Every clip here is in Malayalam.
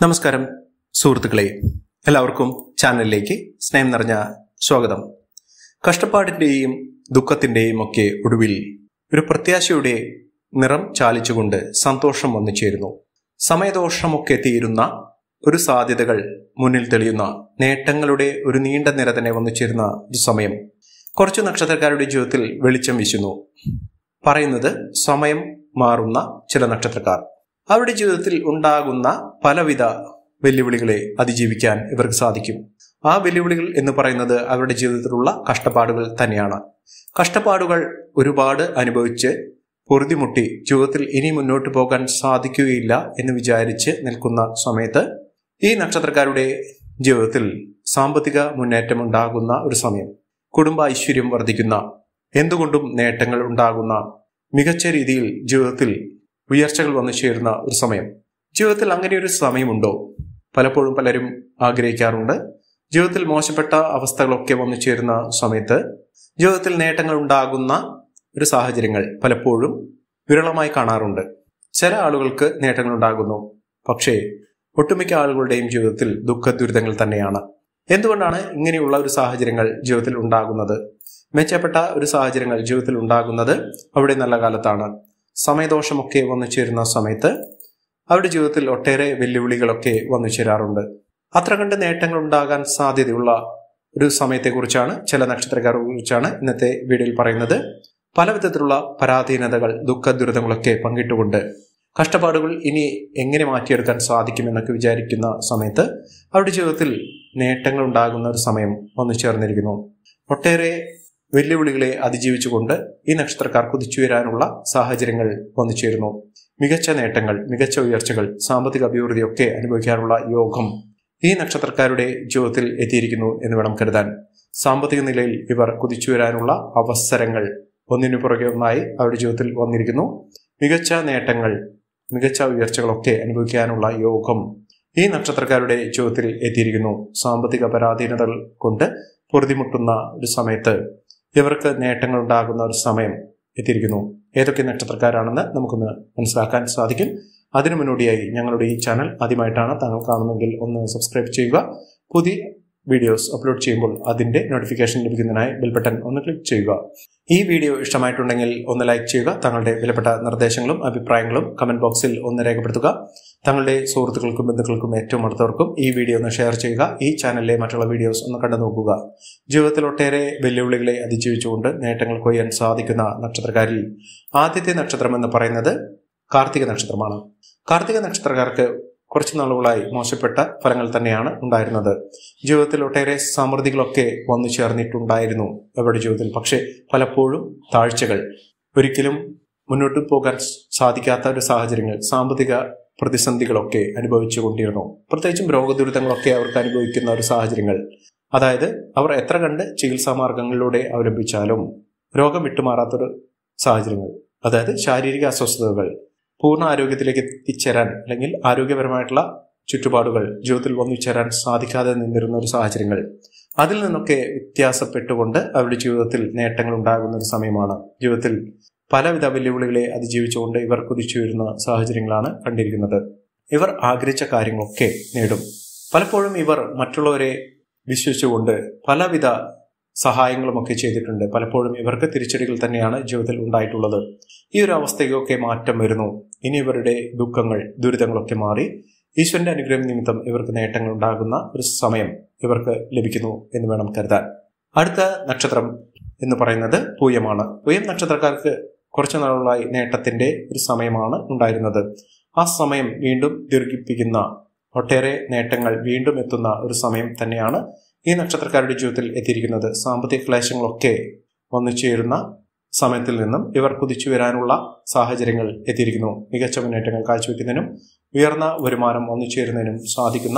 നമസ്കാരം സുഹൃത്തുക്കളെ എല്ലാവർക്കും ചാനലിലേക്ക് സ്നേഹം നിറഞ്ഞ സ്വാഗതം കഷ്ടപ്പാടിന്റെയും ദുഃഖത്തിന്റെയും ഒക്കെ ഒടുവിൽ ഒരു പ്രത്യാശയുടെ നിറം ചാലിച്ചുകൊണ്ട് സന്തോഷം വന്നു ചേരുന്നു സമയദോഷമൊക്കെ തീരുന്ന ഒരു സാധ്യതകൾ മുന്നിൽ തെളിയുന്ന നേട്ടങ്ങളുടെ ഒരു നീണ്ട നിര തന്നെ വന്നു ചേരുന്ന ഒരു സമയം കുറച്ചു നക്ഷത്രക്കാരുടെ ജീവിതത്തിൽ വെളിച്ചം വീശുന്നു പറയുന്നത് സമയം മാറുന്ന ചില നക്ഷത്രക്കാർ അവരുടെ ജീവിതത്തിൽ ഉണ്ടാകുന്ന പലവിധ വെല്ലുവിളികളെ അതിജീവിക്കാൻ ഇവർക്ക് സാധിക്കും ആ വെല്ലുവിളികൾ എന്ന് പറയുന്നത് അവരുടെ ജീവിതത്തിലുള്ള കഷ്ടപ്പാടുകൾ തന്നെയാണ് കഷ്ടപ്പാടുകൾ ഒരുപാട് അനുഭവിച്ച് പൊറുതിമുട്ടി ജീവിതത്തിൽ ഇനി മുന്നോട്ട് പോകാൻ സാധിക്കുകയില്ല എന്ന് വിചാരിച്ച് നിൽക്കുന്ന സമയത്ത് ഈ നക്ഷത്രക്കാരുടെ ജീവിതത്തിൽ സാമ്പത്തിക മുന്നേറ്റം ഉണ്ടാകുന്ന ഒരു സമയം കുടുംബ ഐശ്വര്യം വർദ്ധിക്കുന്ന എന്തുകൊണ്ടും നേട്ടങ്ങൾ ഉണ്ടാകുന്ന മികച്ച രീതിയിൽ ജീവിതത്തിൽ ഉയർച്ചകൾ വന്നു ചേരുന്ന ഒരു സമയം ജീവിതത്തിൽ അങ്ങനെ ഒരു സമയമുണ്ടോ പലപ്പോഴും പലരും ആഗ്രഹിക്കാറുണ്ട് ജീവിതത്തിൽ മോശപ്പെട്ട അവസ്ഥകളൊക്കെ വന്നു ചേരുന്ന സമയത്ത് ജീവിതത്തിൽ നേട്ടങ്ങൾ ഉണ്ടാകുന്ന ഒരു സാഹചര്യങ്ങൾ പലപ്പോഴും വിരളമായി കാണാറുണ്ട് ചില ആളുകൾക്ക് നേട്ടങ്ങൾ ഉണ്ടാകുന്നു പക്ഷേ ഒട്ടുമിക്ക ആളുകളുടെയും ജീവിതത്തിൽ ദുഃഖ ദുരിതങ്ങൾ തന്നെയാണ് എന്തുകൊണ്ടാണ് ഇങ്ങനെയുള്ള ഒരു സാഹചര്യങ്ങൾ ജീവിതത്തിൽ ഉണ്ടാകുന്നത് മെച്ചപ്പെട്ട ഒരു സാഹചര്യങ്ങൾ ജീവിതത്തിൽ ഉണ്ടാകുന്നത് അവിടെ നല്ല കാലത്താണ് സമയദോഷമൊക്കെ വന്നു ചേരുന്ന സമയത്ത് അവരുടെ ജീവിതത്തിൽ ഒട്ടേറെ വെല്ലുവിളികളൊക്കെ വന്നു ചേരാറുണ്ട് അത്ര കണ്ട് നേട്ടങ്ങൾ ഉണ്ടാകാൻ സാധ്യതയുള്ള ഒരു സമയത്തെക്കുറിച്ചാണ് ചില നക്ഷത്രക്കാരെ കുറിച്ചാണ് ഇന്നത്തെ വീഡിയോയിൽ പറയുന്നത് പല വിധത്തിലുള്ള പരാധീനതകൾ ദുഃഖ ദുരിതങ്ങളൊക്കെ പങ്കിട്ടുകൊണ്ട് കഷ്ടപ്പാടുകൾ ഇനി എങ്ങനെ മാറ്റിയെടുക്കാൻ സാധിക്കുമെന്നൊക്കെ വിചാരിക്കുന്ന സമയത്ത് അവരുടെ ജീവിതത്തിൽ നേട്ടങ്ങൾ ഉണ്ടാകുന്ന ഒരു സമയം വന്നു ചേർന്നിരിക്കുന്നു ഒട്ടേറെ വെല്ലുവിളികളെ അതിജീവിച്ചുകൊണ്ട് ഈ നക്ഷത്രക്കാർ കുതിച്ചുയരാനുള്ള സാഹചര്യങ്ങൾ വന്നു ചേരുന്നു മികച്ച നേട്ടങ്ങൾ മികച്ച ഉയർച്ചകൾ സാമ്പത്തിക അഭിവൃദ്ധിയൊക്കെ അനുഭവിക്കാനുള്ള യോഗം ഈ നക്ഷത്രക്കാരുടെ ജീവിതത്തിൽ എത്തിയിരിക്കുന്നു എന്ന് വേണം കരുതാൻ സാമ്പത്തിക നിലയിൽ ഇവർ കുതിച്ചുയരാനുള്ള അവസരങ്ങൾ ഒന്നിനു പുറകെ ഒന്നായി അവരുടെ ജീവിതത്തിൽ വന്നിരിക്കുന്നു മികച്ച നേട്ടങ്ങൾ മികച്ച ഉയർച്ചകളൊക്കെ അനുഭവിക്കാനുള്ള യോഗം ഈ നക്ഷത്രക്കാരുടെ ജീവിതത്തിൽ എത്തിയിരിക്കുന്നു സാമ്പത്തിക പരാധീനതകൾ കൊണ്ട് പൊറുതിമുട്ടുന്ന ഒരു സമയത്ത് ഇവർക്ക് നേട്ടങ്ങൾ ഉണ്ടാകുന്ന ഒരു സമയം എത്തിയിരിക്കുന്നു ഏതൊക്കെ നക്ഷത്രക്കാരാണെന്ന് നമുക്കൊന്ന് മനസ്സിലാക്കാൻ സാധിക്കും അതിനു മുന്നോടിയായി ഞങ്ങളുടെ ഈ ചാനൽ ആദ്യമായിട്ടാണ് താങ്കൾ കാണുന്നതെങ്കിൽ ഒന്ന് സബ്സ്ക്രൈബ് ചെയ്യുക പുതിയ വീഡിയോസ് അപ്ലോഡ് ചെയ്യുമ്പോൾ അതിന്റെ നോട്ടിഫിക്കേഷൻ ലഭിക്കുന്നതിനായി ബെൽ ബട്ടൺ ഒന്ന് ക്ലിക്ക് ചെയ്യുക ഈ വീഡിയോ ഇഷ്ടമായിട്ടുണ്ടെങ്കിൽ ഒന്ന് ലൈക്ക് ചെയ്യുക താങ്കളുടെ വിലപ്പെട്ട നിർദ്ദേശങ്ങളും അഭിപ്രായങ്ങളും കമന്റ് ബോക്സിൽ ഒന്ന് രേഖപ്പെടുത്തുക താങ്കളുടെ സുഹൃത്തുക്കൾക്കും ബന്ധുക്കൾക്കും ഏറ്റവും അടുത്തവർക്കും ഈ വീഡിയോ ഒന്ന് ഷെയർ ചെയ്യുക ഈ ചാനലിലെ മറ്റുള്ള വീഡിയോസ് ഒന്ന് കണ്ടു നോക്കുക ജീവിതത്തിൽ ഒട്ടേറെ വെല്ലുവിളികളെ അതിജീവിച്ചുകൊണ്ട് നേട്ടങ്ങൾ കൊയ്യാൻ സാധിക്കുന്ന നക്ഷത്രക്കാരിൽ ആദ്യത്തെ നക്ഷത്രം എന്ന് പറയുന്നത് കാർത്തിക നക്ഷത്രമാണ് കാർത്തിക നക്ഷത്രക്കാർക്ക് കുറച്ചു നാളുകളായി മോശപ്പെട്ട ഫലങ്ങൾ തന്നെയാണ് ഉണ്ടായിരുന്നത് ജീവിതത്തിൽ ഒട്ടേറെ സമൃദ്ധികളൊക്കെ വന്നു ചേർന്നിട്ടുണ്ടായിരുന്നു അവരുടെ ജീവിതത്തിൽ പക്ഷേ പലപ്പോഴും താഴ്ചകൾ ഒരിക്കലും മുന്നോട്ട് പോകാൻ സാധിക്കാത്ത ഒരു സാഹചര്യങ്ങൾ സാമ്പത്തിക പ്രതിസന്ധികളൊക്കെ അനുഭവിച്ചു കൊണ്ടിരുന്നു പ്രത്യേകിച്ചും രോഗദുരിതങ്ങളൊക്കെ അവർക്ക് അനുഭവിക്കുന്ന ഒരു സാഹചര്യങ്ങൾ അതായത് അവർ എത്ര കണ്ട് ചികിത്സാ മാർഗങ്ങളിലൂടെ അവലംബിച്ചാലും രോഗം വിട്ടുമാറാത്തൊരു സാഹചര്യങ്ങൾ അതായത് ശാരീരിക അസ്വസ്ഥതകൾ പൂർണ്ണ ആരോഗ്യത്തിലേക്ക് എത്തിച്ചേരാൻ അല്ലെങ്കിൽ ആരോഗ്യപരമായിട്ടുള്ള ചുറ്റുപാടുകൾ ജീവിതത്തിൽ വന്നു ചേരാൻ സാധിക്കാതെ നിന്നിരുന്ന ഒരു സാഹചര്യങ്ങൾ അതിൽ നിന്നൊക്കെ വ്യത്യാസപ്പെട്ടുകൊണ്ട് അവരുടെ ജീവിതത്തിൽ നേട്ടങ്ങൾ ഉണ്ടാകുന്ന ഒരു സമയമാണ് ജീവിതത്തിൽ പലവിധ വെല്ലുവിളികളെ അതിജീവിച്ചുകൊണ്ട് ഇവർ കുതിച്ചു വരുന്ന സാഹചര്യങ്ങളാണ് കണ്ടിരിക്കുന്നത് ഇവർ ആഗ്രഹിച്ച കാര്യങ്ങളൊക്കെ നേടും പലപ്പോഴും ഇവർ മറ്റുള്ളവരെ വിശ്വസിച്ചുകൊണ്ട് പലവിധ സഹായങ്ങളുമൊക്കെ ചെയ്തിട്ടുണ്ട് പലപ്പോഴും ഇവർക്ക് തിരിച്ചടികൾ തന്നെയാണ് ജീവിതത്തിൽ ഉണ്ടായിട്ടുള്ളത് ഈ ഒരു അവസ്ഥയ്ക്കൊക്കെ മാറ്റം വരുന്നു ഇനി ഇവരുടെ ദുഃഖങ്ങൾ ദുരിതങ്ങളൊക്കെ മാറി ഈശ്വരന്റെ അനുഗ്രഹം നിമിത്തം ഇവർക്ക് നേട്ടങ്ങൾ ഉണ്ടാകുന്ന ഒരു സമയം ഇവർക്ക് ലഭിക്കുന്നു എന്ന് വേണം കരുതാൻ അടുത്ത നക്ഷത്രം എന്ന് പറയുന്നത് പൂയമാണ് പൂയം നക്ഷത്രക്കാർക്ക് കുറച്ചു നാളുകളായി നേട്ടത്തിന്റെ ഒരു സമയമാണ് ഉണ്ടായിരുന്നത് ആ സമയം വീണ്ടും ദീർഘിപ്പിക്കുന്ന ഒട്ടേറെ നേട്ടങ്ങൾ വീണ്ടും എത്തുന്ന ഒരു സമയം തന്നെയാണ് ഈ നക്ഷത്രക്കാരുടെ ജീവിതത്തിൽ എത്തിയിരിക്കുന്നത് സാമ്പത്തിക ക്ലേശങ്ങളൊക്കെ വന്നു ചേരുന്ന സമയത്തിൽ നിന്നും ഇവർ കുതിച്ചു വരാനുള്ള സാഹചര്യങ്ങൾ എത്തിയിരിക്കുന്നു മികച്ച മുന്നേറ്റങ്ങൾ കാഴ്ചവെക്കുന്നതിനും ഉയർന്ന വരുമാനം വന്നു ചേരുന്നതിനും സാധിക്കുന്ന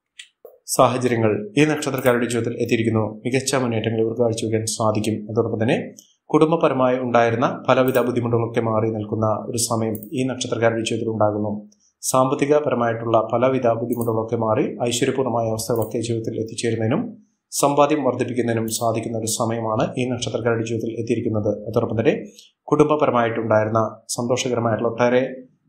സാഹചര്യങ്ങൾ ഈ നക്ഷത്രക്കാരുടെ ജീവിതത്തിൽ എത്തിയിരിക്കുന്നു മികച്ച മുന്നേറ്റങ്ങൾ ഇവർക്ക് കാഴ്ചവെക്കാൻ സാധിക്കും അതോടൊപ്പം തന്നെ കുടുംബപരമായി ഉണ്ടായിരുന്ന പലവിധ ബുദ്ധിമുട്ടുകളൊക്കെ മാറി നിൽക്കുന്ന ഒരു സമയം ഈ നക്ഷത്രക്കാരുടെ ജീവിതത്തിൽ ഉണ്ടാകുന്നു സാമ്പത്തികപരമായിട്ടുള്ള പലവിധ ബുദ്ധിമുട്ടുകളൊക്കെ മാറി ഐശ്വര്യപൂർണ്ണമായ അവസ്ഥകളൊക്കെ ജീവിതത്തിൽ എത്തിച്ചേരുന്നതിനും സമ്പാദ്യം വർദ്ധിപ്പിക്കുന്നതിനും സാധിക്കുന്ന ഒരു സമയമാണ് ഈ നക്ഷത്രക്കാരുടെ ജീവിതത്തിൽ എത്തിയിരിക്കുന്നത് അതോടൊപ്പം തന്നെ കുടുംബപരമായിട്ടുണ്ടായിരുന്ന സന്തോഷകരമായിട്ടുള്ള ഒട്ടേറെ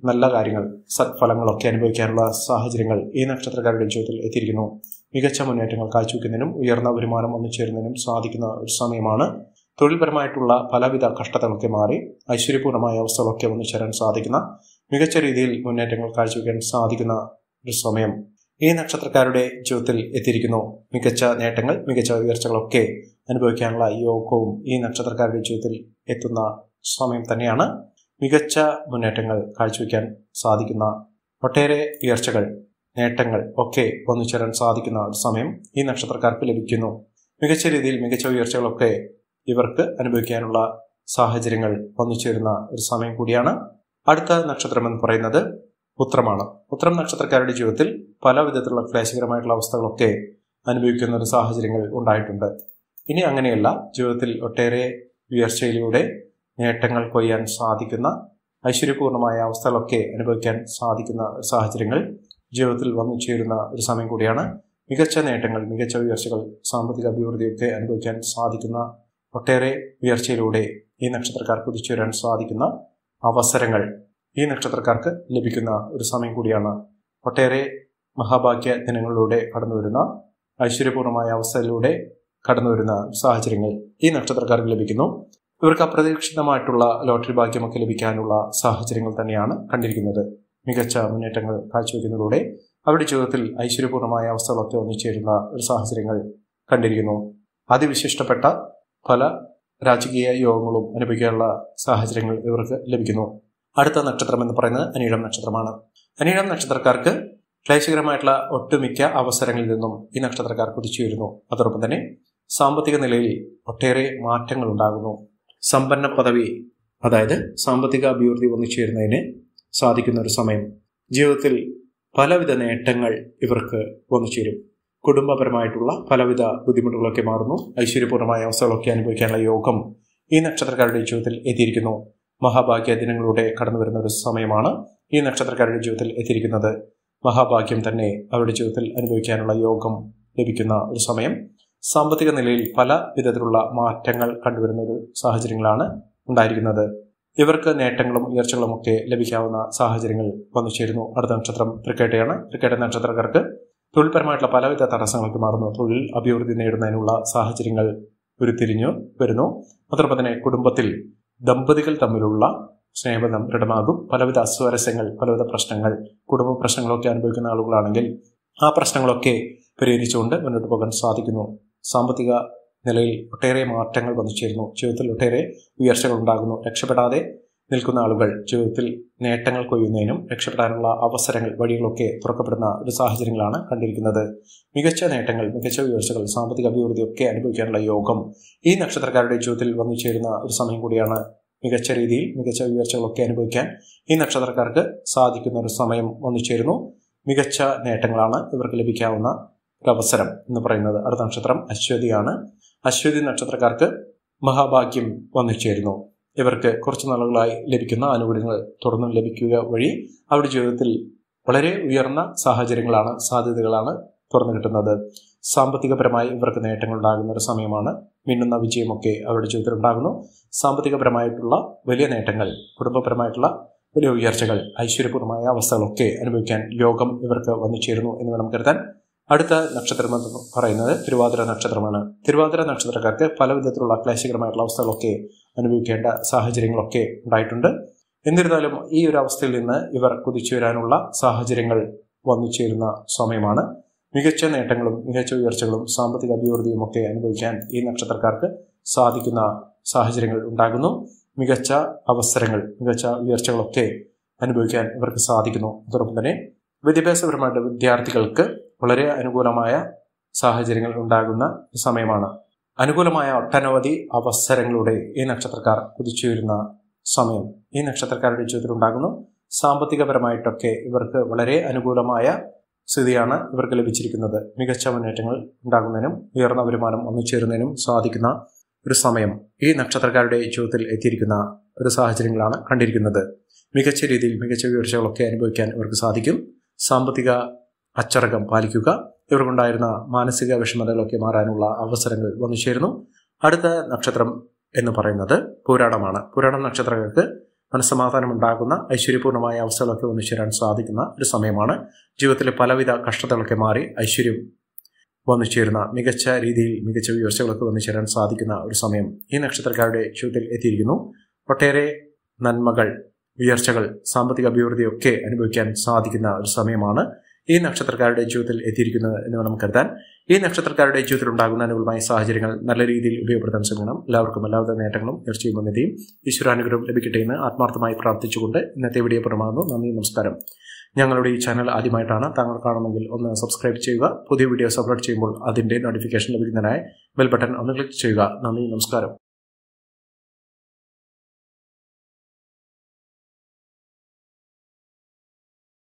നല്ല കാര്യങ്ങൾ സത്ഫലങ്ങളൊക്കെ അനുഭവിക്കാനുള്ള സാഹചര്യങ്ങൾ ഈ നക്ഷത്രക്കാരുടെ ജീവിതത്തിൽ എത്തിയിരിക്കുന്നു മികച്ച മുന്നേറ്റങ്ങൾ കാഴ്ചവെക്കുന്നതിനും ഉയർന്ന വരുമാനം ഒന്നുചേരുന്നതിനും സാധിക്കുന്ന ഒരു സമയമാണ് തൊഴിൽപരമായിട്ടുള്ള പലവിധ കഷ്ടതകളൊക്കെ മാറി ഐശ്വര്യപൂർണമായ അവസ്ഥകളൊക്കെ ഒന്നുചേരാൻ സാധിക്കുന്ന മികച്ച രീതിയിൽ മുന്നേറ്റങ്ങൾ കാഴ്ചവെക്കാൻ സാധിക്കുന്ന ഒരു സമയം ഈ നക്ഷത്രക്കാരുടെ ജീവിതത്തിൽ എത്തിയിരിക്കുന്നു മികച്ച നേട്ടങ്ങൾ മികച്ച ഉയർച്ചകളൊക്കെ അനുഭവിക്കാനുള്ള യോഗവും ഈ നക്ഷത്രക്കാരുടെ ജീവിതത്തിൽ എത്തുന്ന സമയം തന്നെയാണ് മികച്ച മുന്നേറ്റങ്ങൾ കാഴ്ചവെക്കാൻ സാധിക്കുന്ന ഒട്ടേറെ ഉയർച്ചകൾ നേട്ടങ്ങൾ ഒക്കെ ഒന്നുചേരാൻ സാധിക്കുന്ന ഒരു സമയം ഈ നക്ഷത്രക്കാർക്ക് ലഭിക്കുന്നു മികച്ച രീതിയിൽ മികച്ച ഉയർച്ചകളൊക്കെ ഇവർക്ക് അനുഭവിക്കാനുള്ള സാഹചര്യങ്ങൾ വന്നുചേരുന്ന ഒരു സമയം കൂടിയാണ് അടുത്ത നക്ഷത്രം എന്ന് പറയുന്നത് ഉത്രമാണ് ഉത്രം നക്ഷത്രക്കാരുടെ ജീവിതത്തിൽ പല വിധത്തിലുള്ള ക്ലേശകരമായിട്ടുള്ള അവസ്ഥകളൊക്കെ അനുഭവിക്കുന്ന ഒരു സാഹചര്യങ്ങൾ ഉണ്ടായിട്ടുണ്ട് ഇനി അങ്ങനെയല്ല ജീവിതത്തിൽ ഒട്ടേറെ ഉയർച്ചയിലൂടെ നേട്ടങ്ങൾ കൊയ്യാൻ സാധിക്കുന്ന ഐശ്വര്യപൂർണമായ അവസ്ഥകളൊക്കെ അനുഭവിക്കാൻ സാധിക്കുന്ന സാഹചര്യങ്ങൾ ജീവിതത്തിൽ വന്നു ചേരുന്ന ഒരു സമയം കൂടിയാണ് മികച്ച നേട്ടങ്ങൾ മികച്ച ഉയർച്ചകൾ സാമ്പത്തിക അഭിവൃദ്ധിയൊക്കെ അനുഭവിക്കാൻ സാധിക്കുന്ന ഒട്ടേറെ ഉയർച്ചയിലൂടെ ഈ നക്ഷത്രക്കാർ കുതിച്ചുവരാൻ സാധിക്കുന്ന അവസരങ്ങൾ ഈ നക്ഷത്രക്കാർക്ക് ലഭിക്കുന്ന ഒരു സമയം കൂടിയാണ് ഒട്ടേറെ മഹാഭാഗ്യ ദിനങ്ങളിലൂടെ കടന്നു വരുന്ന ഐശ്വര്യപൂർണമായ അവസ്ഥയിലൂടെ കടന്നു വരുന്ന സാഹചര്യങ്ങൾ ഈ നക്ഷത്രക്കാർക്ക് ലഭിക്കുന്നു ഇവർക്ക് അപ്രതീക്ഷിതമായിട്ടുള്ള ലോട്ടറി ഭാഗ്യമൊക്കെ ലഭിക്കാനുള്ള സാഹചര്യങ്ങൾ തന്നെയാണ് കണ്ടിരിക്കുന്നത് മികച്ച മുന്നേറ്റങ്ങൾ കാഴ്ചവെക്കുന്നതിലൂടെ അവരുടെ ജീവിതത്തിൽ ഐശ്വര്യപൂർണമായ അവസ്ഥകളൊക്കെ ഒന്നിച്ചേരുന്ന ഒരു സാഹചര്യങ്ങൾ കണ്ടിരിക്കുന്നു അതിവിശിഷ്ടപ്പെട്ട പല രാജകീയ യോഗങ്ങളും അനുഭവിക്കാനുള്ള സാഹചര്യങ്ങൾ ഇവർക്ക് ലഭിക്കുന്നു അടുത്ത നക്ഷത്രം എന്ന് പറയുന്നത് അനീഴം നക്ഷത്രമാണ് അനീഴം നക്ഷത്രക്കാർക്ക് ക്ലേശകരമായിട്ടുള്ള ഒട്ടുമിക്ക അവസരങ്ങളിൽ നിന്നും ഈ നക്ഷത്രക്കാർ കുതിച്ചു വരുന്നു അതോടൊപ്പം തന്നെ സാമ്പത്തിക നിലയിൽ ഒട്ടേറെ മാറ്റങ്ങൾ ഉണ്ടാകുന്നു സമ്പന്ന പദവി അതായത് സാമ്പത്തിക അഭിവൃദ്ധി വന്നുചേരുന്നതിന് സാധിക്കുന്ന ഒരു സമയം ജീവിതത്തിൽ പലവിധ നേട്ടങ്ങൾ ഇവർക്ക് വന്നുചേരും കുടുംബപരമായിട്ടുള്ള പലവിധ ബുദ്ധിമുട്ടുകളൊക്കെ മാറുന്നു ഐശ്വര്യപൂർണമായ അവസ്ഥകളൊക്കെ അനുഭവിക്കാനുള്ള യോഗം ഈ നക്ഷത്രക്കാരുടെ ജീവിതത്തിൽ എത്തിയിരിക്കുന്നു മഹാഭാഗ്യ ദിനങ്ങളിലൂടെ കടന്നു വരുന്ന ഒരു സമയമാണ് ഈ നക്ഷത്രക്കാരുടെ ജീവിതത്തിൽ എത്തിയിരിക്കുന്നത് മഹാഭാഗ്യം തന്നെ അവരുടെ ജീവിതത്തിൽ അനുഭവിക്കാനുള്ള യോഗം ലഭിക്കുന്ന ഒരു സമയം സാമ്പത്തിക നിലയിൽ പല വിധത്തിലുള്ള മാറ്റങ്ങൾ കണ്ടുവരുന്ന ഒരു സാഹചര്യങ്ങളാണ് ഉണ്ടായിരിക്കുന്നത് ഇവർക്ക് നേട്ടങ്ങളും ഉയർച്ചകളും ഒക്കെ ലഭിക്കാവുന്ന സാഹചര്യങ്ങൾ വന്നു ചേരുന്നു അടുത്ത നക്ഷത്രം തൃക്കേട്ടയാണ് തൃക്കേട്ട നക്ഷത്രക്കാർക്ക് തൊഴിൽപരമായിട്ടുള്ള പലവിധ തടസ്സങ്ങൾക്ക് മാറുന്നു തൊഴിൽ അഭിവൃദ്ധി നേടുന്നതിനുള്ള സാഹചര്യങ്ങൾ ഉരുത്തിരിഞ്ഞു വരുന്നു അതോടൊപ്പം തന്നെ കുടുംബത്തിൽ ദമ്പതികൾ തമ്മിലുള്ള സ്നേഹബന്ധം ദൃഢമാകും പലവിധ അസ്വാരസ്യങ്ങൾ പലവിധ പ്രശ്നങ്ങൾ കുടുംബ പ്രശ്നങ്ങളൊക്കെ അനുഭവിക്കുന്ന ആളുകളാണെങ്കിൽ ആ പ്രശ്നങ്ങളൊക്കെ പരിഹരിച്ചുകൊണ്ട് മുന്നോട്ട് പോകാൻ സാധിക്കുന്നു സാമ്പത്തിക നിലയിൽ ഒട്ടേറെ മാറ്റങ്ങൾ വന്നു ചേരുന്നു ജീവിതത്തിൽ ഒട്ടേറെ ഉയർച്ചകൾ ഉണ്ടാകുന്നു രക്ഷപ്പെടാതെ നിൽക്കുന്ന ആളുകൾ ജീവിതത്തിൽ നേട്ടങ്ങൾ കൊയ്യുന്നതിനും രക്ഷപ്പെടാനുള്ള അവസരങ്ങൾ വഴികളൊക്കെ തുറക്കപ്പെടുന്ന ഒരു സാഹചര്യങ്ങളാണ് കണ്ടിരിക്കുന്നത് മികച്ച നേട്ടങ്ങൾ മികച്ച ഉയർച്ചകൾ സാമ്പത്തിക അഭിവൃദ്ധിയൊക്കെ അനുഭവിക്കാനുള്ള യോഗം ഈ നക്ഷത്രക്കാരുടെ ജീവിതത്തിൽ വന്നു ചേരുന്ന ഒരു സമയം കൂടിയാണ് മികച്ച രീതിയിൽ മികച്ച ഉയർച്ചകളൊക്കെ അനുഭവിക്കാൻ ഈ നക്ഷത്രക്കാർക്ക് സാധിക്കുന്ന ഒരു സമയം വന്നു ചേരുന്നു മികച്ച നേട്ടങ്ങളാണ് ഇവർക്ക് ലഭിക്കാവുന്ന ഒരു അവസരം എന്ന് പറയുന്നത് അടുത്ത നക്ഷത്രം അശ്വതിയാണ് അശ്വതി നക്ഷത്രക്കാർക്ക് മഹാഭാഗ്യം വന്നു ചേരുന്നു ഇവർക്ക് കുറച്ച് നാളുകളായി ലഭിക്കുന്ന ആനുകൂല്യങ്ങൾ തുടർന്നും ലഭിക്കുക വഴി അവരുടെ ജീവിതത്തിൽ വളരെ ഉയർന്ന സാഹചര്യങ്ങളാണ് സാധ്യതകളാണ് തുറന്നു കിട്ടുന്നത് സാമ്പത്തികപരമായി ഇവർക്ക് നേട്ടങ്ങൾ ഉണ്ടാകുന്ന ഒരു സമയമാണ് മിന്നുന്ന വിജയമൊക്കെ അവരുടെ ജീവിതത്തിൽ ഉണ്ടാകുന്നു സാമ്പത്തികപരമായിട്ടുള്ള വലിയ നേട്ടങ്ങൾ കുടുംബപരമായിട്ടുള്ള വലിയ ഉയർച്ചകൾ ഐശ്വര്യപൂർണമായ അവസ്ഥകളൊക്കെ അനുഭവിക്കാൻ യോഗം ഇവർക്ക് വന്നു ചേരുന്നു എന്ന് വേണം കരുതാൻ അടുത്ത നക്ഷത്രം എന്ന് പറയുന്നത് തിരുവാതിര നക്ഷത്രമാണ് തിരുവാതിര നക്ഷത്രക്കാർക്ക് പല വിധത്തിലുള്ള ക്ലേശകരമായിട്ടുള്ള അവസ്ഥകളൊക്കെ അനുഭവിക്കേണ്ട സാഹചര്യങ്ങളൊക്കെ ഉണ്ടായിട്ടുണ്ട് എന്നിരുന്നാലും ഈ ഒരു അവസ്ഥയിൽ നിന്ന് ഇവർ കുതിച്ചു വരാനുള്ള സാഹചര്യങ്ങൾ വന്നു ചേരുന്ന സമയമാണ് മികച്ച നേട്ടങ്ങളും മികച്ച ഉയർച്ചകളും സാമ്പത്തിക അഭിവൃദ്ധിയും ഒക്കെ അനുഭവിക്കാൻ ഈ നക്ഷത്രക്കാർക്ക് സാധിക്കുന്ന സാഹചര്യങ്ങൾ ഉണ്ടാകുന്നു മികച്ച അവസരങ്ങൾ മികച്ച ഉയർച്ചകളൊക്കെ അനുഭവിക്കാൻ ഇവർക്ക് സാധിക്കുന്നു അതോടൊപ്പം തന്നെ വിദ്യാഭ്യാസപരമായിട്ട് വിദ്യാർത്ഥികൾക്ക് വളരെ അനുകൂലമായ സാഹചര്യങ്ങൾ ഉണ്ടാകുന്ന സമയമാണ് അനുകൂലമായ ഒട്ടനവധി അവസരങ്ങളുടെ ഈ നക്ഷത്രക്കാർ കുതിച്ചു വരുന്ന സമയം ഈ നക്ഷത്രക്കാരുടെ ജീവിതത്തിൽ ഉണ്ടാകുന്നു സാമ്പത്തികപരമായിട്ടൊക്കെ ഇവർക്ക് വളരെ അനുകൂലമായ സ്ഥിതിയാണ് ഇവർക്ക് ലഭിച്ചിരിക്കുന്നത് മികച്ച മുന്നേറ്റങ്ങൾ ഉണ്ടാകുന്നതിനും ഉയർന്ന വരുമാനം ഒന്നുചേരുന്നതിനും സാധിക്കുന്ന ഒരു സമയം ഈ നക്ഷത്രക്കാരുടെ ജീവിതത്തിൽ എത്തിയിരിക്കുന്ന ഒരു സാഹചര്യങ്ങളാണ് കണ്ടിരിക്കുന്നത് മികച്ച രീതിയിൽ മികച്ച ഉയർച്ചകളൊക്കെ അനുഭവിക്കാൻ ഇവർക്ക് സാധിക്കും സാമ്പത്തിക അച്ചടക്കം പാലിക്കുക ഇവർക്കുണ്ടായിരുന്ന മാനസിക വിഷമതകളൊക്കെ മാറാനുള്ള അവസരങ്ങൾ വന്നു ചേരുന്നു അടുത്ത നക്ഷത്രം എന്ന് പറയുന്നത് പുരാണമാണ് പുരാണം നക്ഷത്രങ്ങൾക്ക് മനസ്സമാധാനം ഉണ്ടാകുന്ന ഐശ്വര്യപൂർണ്ണമായ അവസ്ഥകളൊക്കെ വന്നു ചേരാൻ സാധിക്കുന്ന ഒരു സമയമാണ് ജീവിതത്തിലെ പലവിധ കഷ്ടതകളൊക്കെ മാറി ഐശ്വര്യം വന്നു ചേരുന്ന മികച്ച രീതിയിൽ മികച്ച ഉയർച്ചകളൊക്കെ വന്നു ചേരാൻ സാധിക്കുന്ന ഒരു സമയം ഈ നക്ഷത്രക്കാരുടെ ജീവിതത്തിൽ എത്തിയിരിക്കുന്നു ഒട്ടേറെ നന്മകൾ ഉയർച്ചകൾ സാമ്പത്തിക അഭിവൃദ്ധിയൊക്കെ അനുഭവിക്കാൻ സാധിക്കുന്ന ഒരു സമയമാണ് ഈ നക്ഷത്രക്കാരുടെ ജീവിതത്തിൽ എത്തിയിരിക്കുന്നത് എന്ന് വേണം കരുതാൻ ഈ നക്ഷത്രക്കാരുടെ ജീവിതത്തിൽ ഉണ്ടാകുന്ന അനുകൂലമായ സാഹചര്യങ്ങൾ നല്ല രീതിയിൽ ഉപയോഗപ്പെടുത്താൻ ശ്രമിക്കണം എല്ലാവർക്കും എല്ലാവിധ നേട്ടങ്ങളും ഉയർച്ചയും ഉന്നതിയും ഈശ്വരാനുഗ്രഹം ലഭിക്കട്ടെ എന്ന് ആത്മാർത്ഥമായി പ്രാർത്ഥിച്ചുകൊണ്ട് ഇന്നത്തെ വീഡിയോ പ്രമാകുന്നു നന്ദി നമസ്കാരം ഞങ്ങളുടെ ഈ ചാനൽ ആദ്യമായിട്ടാണ് താങ്കൾ കാണുമെങ്കിൽ ഒന്ന് സബ്സ്ക്രൈബ് ചെയ്യുക പുതിയ വീഡിയോസ് അപ്ലോഡ് ചെയ്യുമ്പോൾ അതിന്റെ നോട്ടിഫിക്കേഷൻ ലഭിക്കുന്നതിനായി ബെൽ ബട്ടൺ ഒന്ന് ക്ലിക്ക് ചെയ്യുക നന്ദി നമസ്കാരം